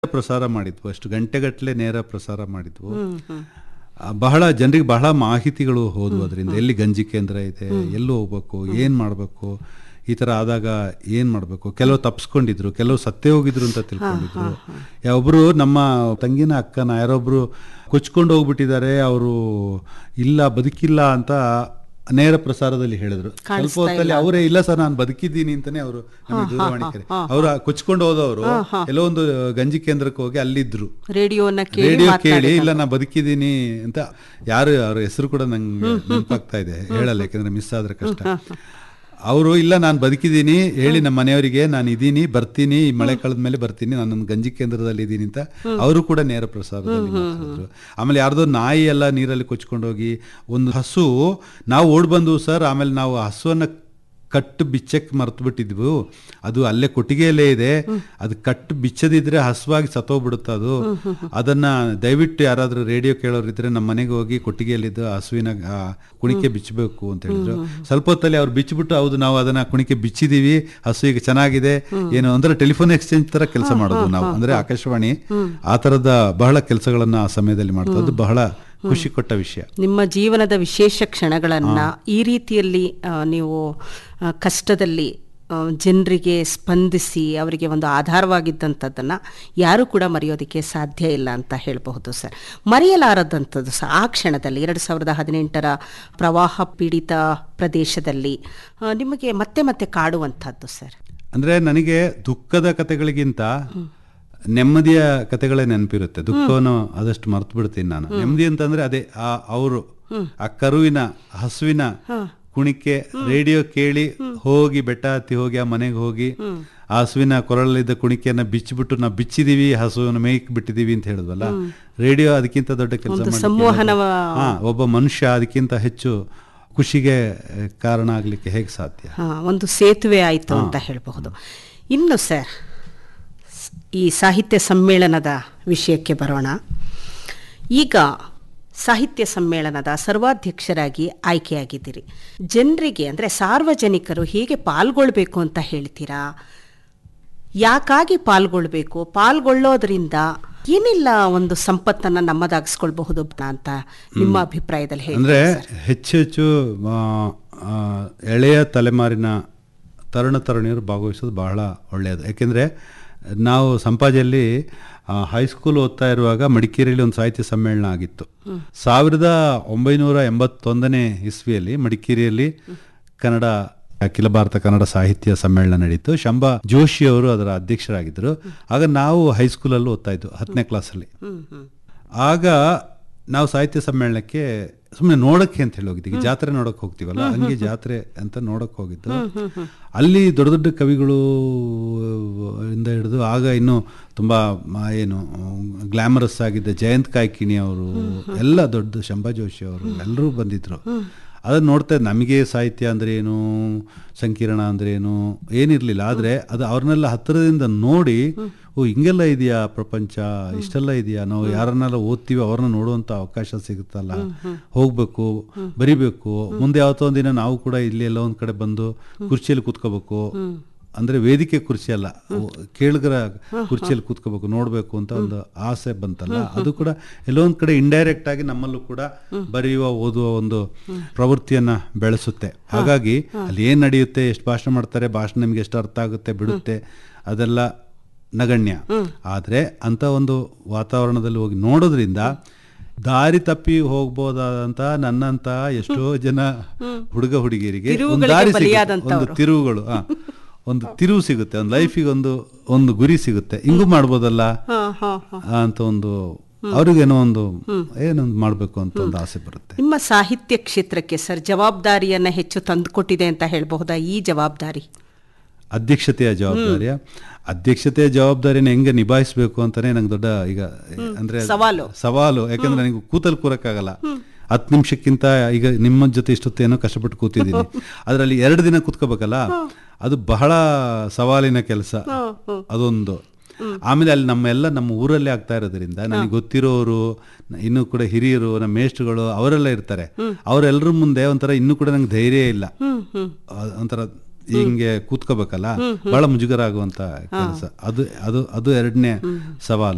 ಪ್ರಸಾರ ಮಾಡಿದ್ವು ಅಷ್ಟು ಗಂಟೆಗಟ್ಟಲೆ ನೇರ ಪ್ರಸಾರ ಮಾಡಿದ್ವು ಆ, ಬಹಳ ಜನರಿಗೆ ಬಹಳ ಮಾಹಿತಿಗಳು ಹೋದ್ವು ಅದರಿಂದ ಎಲ್ಲಿ ಗಂಜಿ ಕೇಂದ್ರ ಇದೆ ಎಲ್ಲಿ ಹೋಗ್ಬೇಕು ಏನ್ ಮಾಡ್ಬೇಕು ಈ ತರ ಆದಾಗ ಏನ್ ಮಾಡ್ಬೇಕು ಕೆಲವು ತಪ್ಸ್ಕೊಂಡಿದ್ರು ಕೆಲವು ಸತ್ತೇ ಹೋಗಿದ್ರು ಅಂತ ತಿಳ್ಕೊಂಡಿದ್ರು ಒಬ್ರು ನಮ್ಮ ತಂಗಿನ ಅಕ್ಕನ ಯಾರೊಬ್ರು ಕೊಚ್ಕೊಂಡು ಹೋಗ್ಬಿಟ್ಟಿದ್ದಾರೆ ಅವರು ಇಲ್ಲ ಬದುಕಿಲ್ಲ ಅಂತ ನೇರ ಪ್ರಸಾರದಲ್ಲಿ ಹೇಳಿದ್ರು ಸ್ವಲ್ಪ ಹೊತ್ತಲ್ಲಿ ಅವರೇ ಇಲ್ಲ ಸರ್ ನಾನು ಬದುಕಿದ್ದೀನಿ ಅಂತಾನೆ ಅವರು ನಮಗೆ ದೂರವಾಣಿ ಕರೆ ಅವ್ರು ಕೊಚ್ಕೊಂಡು ಹೋದವರು ಎಲ್ಲೋ ಒಂದು ಗಂಜಿ ಕೇಂದ್ರಕ್ಕೆ ಹೋಗಿ ಅಲ್ಲಿದ್ರು ರೇಡಿಯೋನ ಕೇಳಿ ರೇಡಿಯೋ ಕೇಳಿ ಇಲ್ಲ ನಾ ಬದುಕಿದ್ದೀನಿ ಅಂತ ಯಾರು ಅವ್ರ ಹೆಸರು ಕೂಡ ನಂಗೆ ನೆನಪಾಗ್ತಾ ಇದೆ ಹೇಳಲ್ಲ ಯಾಕಂದ್ರೆ ಮಿಸ್ ಆದ್ರೆ ಕಷ್ಟ ಅವರು ಇಲ್ಲ ನಾನು ಬದುಕಿದ್ದೀನಿ ಹೇಳಿ ನಮ್ಮ ಮನೆಯವರಿಗೆ ನಾನು ಇದೀನಿ ಬರ್ತೀನಿ ಈ ಮಳೆ ಕಳೆದ ಮೇಲೆ ಬರ್ತೀನಿ ನಾನೊಂದು ಗಂಜಿ ಕೇಂದ್ರದಲ್ಲಿ ಇದ್ದೀನಿ ಅಂತ ಅವರು ಕೂಡ ನೇರ ಪ್ರಸಾರದಲ್ಲಿ ಮಾತಾಡಿದ್ರು ಆಮೇಲೆ ಯಾರ್ದೋ ನಾಯಿ ಎಲ್ಲ ನೀರಲ್ಲಿ ಕೊಚ್ಕೊಂಡೋಗಿ ಒಂದು ಹಸು ನಾವು ಓಡ್ ಬಂದು ಸರ್ ಆಮೇಲೆ ನಾವು ಆ ಹಸುವನ್ನ ಕಟ್ಟು ಬಿಚ್ಚಕ್ಕೆ ಮರ್ತು ಬಿಟ್ಟಿದ್ವು ಅದು ಅಲ್ಲೇ ಕೊಟ್ಟಿಗೆಯಲ್ಲೇ ಇದೆ ಅದು ಕಟ್ಟು ಬಿಚ್ಚದಿದ್ರೆ ಹಸುವಾಗಿ ಸತ್ತೋಗ್ಬಿಡುತ್ತೆ ಅದು ಅದನ್ನ ದಯವಿಟ್ಟು ಯಾರಾದ್ರೂ ರೇಡಿಯೋ ಕೇಳೋರಿದ್ರೆ ನಮ್ಮ ಮನೆಗೆ ಹೋಗಿ ಕೊಟ್ಟಿಗೆಯಲ್ಲಿದ್ದು ಹಸುವಿನ ಆ, ಕುಣಿಕೆ ಬಿಚ್ಚಬೇಕು ಅಂತ ಹೇಳಿದ್ರು ಸ್ವಲ್ಪ ಹೊತ್ತಲ್ಲಿ ಅವ್ರು ಬಿಚ್ಚಿಬಿಟ್ಟು ಹೌದು ನಾವು ಅದನ್ನ ಕುಣಿಕೆ ಬಿಚ್ಚಿದೀವಿ ಹಸು ಈಗ ಚೆನ್ನಾಗಿದೆ ಏನು ಅಂದ್ರೆ ಟೆಲಿಫೋನ್ ಎಕ್ಸ್ಚೇಂಜ್ ತರ ಕೆಲಸ ಮಾಡೋದು ನಾವು ಅಂದ್ರೆ ಆಕಾಶವಾಣಿ ಆ ತರದ ಬಹಳ ಕೆಲಸಗಳನ್ನ ಆ ಸಮಯದಲ್ಲಿ ಮಾಡ್ತಾ ಅದು ಬಹಳ ಖುಷಿ ಕೊಟ್ಟ ವಿಷಯ ನಿಮ್ಮ ಜೀವನದ ವಿಶೇಷ ಕ್ಷಣಗಳನ್ನ ಈ ರೀತಿಯಲ್ಲಿ ಆ, ನೀವು ಆ, ಕಷ್ಟದಲ್ಲಿ ಜನರಿಗೆ ಸ್ಪಂದಿಸಿ ಅವರಿಗೆ ಒಂದು ಆಧಾರವಾಗಿದ್ದಂಥದ್ದನ್ನು ಯಾರೂ ಕೂಡ ಮರೆಯೋದಕ್ಕೆ ಸಾಧ್ಯ ಇಲ್ಲ ಅಂತ ಹೇಳಬಹುದು ಸರ್ ಮರೆಯಲಾರದಂಥದ್ದು ಸಹ ಆ ಕ್ಷಣದಲ್ಲಿ ಎರಡು ಸಾವಿರದ ಹದಿನೆಂಟರ ಪ್ರವಾಹ ಪೀಡಿತ ಪ್ರದೇಶದಲ್ಲಿ ಆ, ನಿಮಗೆ ಮತ್ತೆ ಮತ್ತೆ ಕಾಡುವಂಥದ್ದು ಸರ್ ಅಂದ್ರೆ ನನಗೆ ದುಃಖದ ಕತೆಗಳಿಗಿಂತ ನೆಮ್ಮದಿಯ ಕತೆಗಳೇ ನೆನಪಿರುತ್ತೆ ದುಃಖವನ್ನು ಆದಷ್ಟು ಮರ್ತು ಬಿಡ್ತೀನಿ ನಾನು ನೆಮ್ಮದಿ ಅಂತಂದ್ರೆ ಅದೇ ಆ ಅವರು ಆ ಕರುವಿನ ಹಸುವಿನ ಕುಣಿಕೆ ರೇಡಿಯೋ ಕೇಳಿ ಹೋಗಿ ಬೆಟ್ಟ ಹತ್ತಿ ಹೋಗಿ ಆ ಮನೆಗೆ ಹೋಗಿ ಆ ಹಸುವಿನ ಕೊರಳಲ್ಲಿದ್ದ ಕುಣಿಕೆಯನ್ನ ಬಿಚ್ಚಿಬಿಟ್ಟು ನಾವು ಬಿಚ್ಚಿದೀವಿ ಹಸುವನ್ನು ಮೇಯ್ಕ್ ಬಿಟ್ಟಿದೀವಿ ಅಂತ ಹೇಳಿದ್ವಲ್ಲ ರೇಡಿಯೋ ಅದಕ್ಕಿಂತ ದೊಡ್ಡ ಕೆಲಸ ಸಂವಹನವ ಹಾ ಒಬ್ಬ ಮನುಷ್ಯ ಅದಕ್ಕಿಂತ ಹೆಚ್ಚು ಖುಷಿಗೆ ಆ, ಕಾರಣ ಆಗ್ಲಿಕ್ಕೆ ಹೇಗೆ ಸಾಧ್ಯ ಹಾ, ಒಂದು ಸೇತುವೆ ಆಯಿತು ಅಂತ ಹೇಳಬಹುದು ಇನ್ನು ಸರ್ ಸ್- ಈ ಸಾಹಿತ್ಯ ಸಮ್ಮೇಳನದ ವಿಷಯಕ್ಕೆ ಬರೋಣ ಈಗ ಸಾಹಿತ್ಯ ಸಮ್ಮೇಳನದ ಸರ್ವಾಧ್ಯಕ್ಷರಾಗಿ ಆಯ್ಕೆಯಾಗಿದ್ದೀರಿ ಜನರಿಗೆ ಅಂದರೆ ಸಾರ್ವಜನಿಕರು ಹೇಗೆ ಪಾಲ್ಗೊಳ್ಬೇಕು ಅಂತ ಹೇಳ್ತೀರಾ ಯಾಕಾಗಿ ಪಾಲ್ಗೊಳ್ಬೇಕು ಪಾಲ್ಗೊಳ್ಳೋದ್ರಿಂದ ಏನೆಲ್ಲ ಒಂದು ಸಂಪತ್ತನ್ನು ನಮ್ಮದಾಗಿಸ್ಕೊಳ್ಬಹುದು ಅಂತ ನಿಮ್ಮ ಅಭಿಪ್ರಾಯದಲ್ಲಿ ಹೇಳಿ ಅಂದ್ರೆ ಹೆಚ್ಚು ಹೆಚ್ಚು ಆ, ಆ, ಎಳೆಯ ತಲೆಮಾರಿನ ತರುಣ ತರುಣಿಯರು ಭಾಗವಹಿಸೋದು ಬಹಳ ಒಳ್ಳೆಯದು ಯಾಕೆಂದ್ರೆ ನಾವು ಸಂಪಾಜೆಯಲ್ಲಿ ಹೈಸ್ಕೂಲ್ ಓದ್ತಾ ಇರುವಾಗ ಮಡಿಕೇರಿಯಲ್ಲಿ ಒಂದು ಸಾಹಿತ್ಯ ಸಮ್ಮೇಳನ ಆಗಿತ್ತು ಸಾವಿರದ ಒಂಬೈನೂರ ಎಂಬತ್ತೊಂದನೇ ಇಸ್ವಿಯಲ್ಲಿ ಮಡಿಕೇರಿಯಲ್ಲಿ ಕನ್ನಡ ಅಖಿಲ ಭಾರತ ಕನ್ನಡ ಸಾಹಿತ್ಯ ಸಮ್ಮೇಳನ ನಡೀತು ಶಂಭಾ ಜೋಶಿ ಅವರು ಅದರ ಅಧ್ಯಕ್ಷರಾಗಿದ್ದರು ಆಗ ನಾವು ಹೈಸ್ಕೂಲಲ್ಲಿ ಓದ್ತಾ ಇದ್ವು ಹತ್ತನೇ ಕ್ಲಾಸಲ್ಲಿ ಆಗ ನಾವು ಸಾಹಿತ್ಯ ಸಮ್ಮೇಳನಕ್ಕೆ ಸುಮ್ಮನೆ ನೋಡಕ್ಕೆ ಅಂತ ಹೇಳಿ ಹೋಗಿದ್ವಿ ಈಗ ಜಾತ್ರೆ ನೋಡಕ್ ಹೋಗ್ತೀವಲ್ಲ ಹಂಗೆ ಜಾತ್ರೆ ಅಂತ ನೋಡಕ್ ಹೋಗಿದ್ದು ಅಲ್ಲಿ ದೊಡ್ಡ ದೊಡ್ಡ ಕವಿಗಳು ಇಂದ ಹಿಡಿದು ಆಗ ಇನ್ನು ತುಂಬಾ ಮ- ಏನು ಗ್ಲಾಮರಸ್ ಆಗಿದ್ದ ಜಯಂತ್ ಕಾಯ್ಕಿಣಿ ಅವರು ಎಲ್ಲ ದೊಡ್ಡ ಶಂಭಾ ಜೋಶಿ ಅವರು ಎಲ್ಲರೂ ಬಂದಿದ್ರು ಅದನ್ನ ನೋಡ್ತಾ ಇದ್ದೆ, ನಮಗೆ ಸಾಹಿತ್ಯ ಅಂದ್ರೆ ಏನು ಸಂಕೀರ್ಣ ಅಂದ್ರೆ ಏನು ಏನಿರ್ಲಿಲ್ಲ ಆದ್ರೆ ಅದು ಅವ್ರನ್ನೆಲ್ಲ ಹತ್ತಿರದಿಂದ ನೋಡಿ ಓ ಹಿಂಗೆಲ್ಲ ಇದೆಯಾ ಪ್ರಪಂಚ ಇಷ್ಟೆಲ್ಲ ಇದೆಯಾ ನಾವು ಯಾರನ್ನೆಲ್ಲ ಓದ್ತೀವಿ ಅವ್ರನ್ನ ನೋಡುವಂತ ಅವಕಾಶ ಸಿಗುತ್ತಲ್ಲ ಹೋಗ್ಬೇಕು ಬರಿಬೇಕು ಮುಂದೆ ಯಾವತ್ತೋ ಒಂದಿನ ನಾವು ಕೂಡ ಇಲ್ಲಿ ಎಲ್ಲ ಒಂದ್ ಕಡೆ ಬಂದು ಕುರ್ಚಿಯಲ್ಲಿ ಕೂತ್ಕೋಬೇಕು ಅಂದ್ರೆ ವೇದಿಕೆ ಕುರ್ಚಿ ಅಲ್ಲ ಕೇಳುಗರ ಕುರ್ಚಿಯಲ್ಲಿ ಕೂತ್ಕೋಬೇಕು ನೋಡ್ಬೇಕು ಅಂತ ಒಂದು ಆಸೆ ಬಂತಲ್ಲ ಅದು ಕೂಡ ಎಲ್ಲೋ ಒಂದ್ ಕಡೆ ಇಂಡೈರೆಕ್ಟ್ ಆಗಿ ನಮ್ಮಲ್ಲೂ ಕೂಡ ಬರೆಯುವ ಓದುವ ಒಂದು ಪ್ರವೃತ್ತಿಯನ್ನ ಬೆಳೆಸುತ್ತೆ ಹಾಗಾಗಿ ಅಲ್ಲಿ ಏನ್ ನಡೆಯುತ್ತೆ ಎಷ್ಟು ಭಾಷಣ ಮಾಡ್ತಾರೆ ಭಾಷಣ ನಿಮ್ಗೆ ಎಷ್ಟು ಅರ್ಥ ಆಗುತ್ತೆ ಬಿಡುತ್ತೆ ಅದೆಲ್ಲ ನಗಣ್ಯ ಆದ್ರೆ ಅಂತ ಒಂದು ವಾತಾವರಣದಲ್ಲಿ ಹೋಗಿ ನೋಡೋದ್ರಿಂದ ದಾರಿ ತಪ್ಪಿ ಹೋಗ್ಬೋದಾದಂತ ನನ್ನಂತ ಎಷ್ಟೋ ಜನ ಹುಡುಗ ಹುಡುಗಿಯರಿಗೆ ಒಂದು ತಿರುವುಗಳಿಗೆ ದಾರಿ ಸಿಗುತ್ತೆ. ಬಲಿಯಾದಂಥವ್ರು. ಒಂದು ತಿರುವುಗಳು ಆ, ಒಂದು ತಿರುವು ಸಿಗುತ್ತೆ ಒಂದು ಲೈಫಿಗೆ ಒಂದು ಒಂದು ಗುರಿ ಸಿಗುತ್ತೆ ಹಿಂಗೂ ಮಾಡ್ಬೋದಲ್ಲ ಹಾ ಹಾ ಹಾ ಆ, ಅಂತ ಒಂದು ಅವ್ರಿಗೇನೋ ಒಂದು ಏನೊಂದು ಮಾಡ್ಬೇಕು ಅಂತ ಒಂದು ಆಸೆ ಬರುತ್ತೆ ನಿಮ್ಮ ಸಾಹಿತ್ಯ ಕ್ಷೇತ್ರಕ್ಕೆ ಸರ್ ಜವಾಬ್ದಾರಿಯನ್ನ ಹೆಚ್ಚು ತಂದುಕೊಟ್ಟಿದೆ ಅಂತ ಹೇಳಬಹುದಾ ಈ ಜವಾಬ್ದಾರಿ ಅಧ್ಯಕ್ಷತೆಯ ಜವಾಬ್ದಾರಿಯ ಅಧ್ಯಕ್ಷತೆಯ ಜವಾಬ್ದಾರಿನ ಹೆಂಗೆ ನಿಭಾಯಿಸಬೇಕು ಅಂತಾನೆ ನಂಗೆ ದೊಡ್ಡ ಈಗ ಅಂದ್ರೆ ಸವಾಲು. ಸವಾಲು ಯಾಕಂದ್ರೆ ನನಗೆ ಕೂತಲ್ಲಿ ಕೂರಕ್ಕಾಗಲ್ಲ ಹತ್ತು ನಿಮಿಷಕ್ಕಿಂತ ಈಗ ನಿಮ್ಮ ಜೊತೆ ಇಷ್ಟೊತ್ತು ಏನೋ ಕಷ್ಟಪಟ್ಟು ಕೂತಿದ್ದೀನಿ ಅದರಲ್ಲಿ ಎರಡು ದಿನ ಕೂತ್ಕೋಬೇಕಲ್ಲ ಅದು ಬಹಳ ಸವಾಲಿನ ಕೆಲಸ ಅದೊಂದು ಆಮೇಲೆ ಅಲ್ಲಿ ನಮ್ಮೆಲ್ಲ ನಮ್ಮ ಊರಲ್ಲೇ ಆಗ್ತಾ ಇರೋದ್ರಿಂದ ನನಗೆ ಗೊತ್ತಿರೋರು ಇನ್ನೂ ಕೂಡ ಹಿರಿಯರು ನಮ್ಮ ಮೇಷ್ಟ್ರುಗಳು ಅವರೆಲ್ಲ ಇರ್ತಾರೆ ಅವರೆಲ್ಲರ ಮುಂದೆ ಒಂಥರ ಇನ್ನೂ ಕೂಡ ನಂಗೆ ಧೈರ್ಯ ಇಲ್ಲ ಆ- ಒಂಥರ ಹಿಂಗೆ ಕೂತ್ಕೋಬೇಕಲ್ಲ ಬಹಳ ಮುಜುಗರ ಆಗುವಂತ ಕೆಲಸ ಅದು ಅದು ಅದು ಎರಡನೇ ಸವಾಲು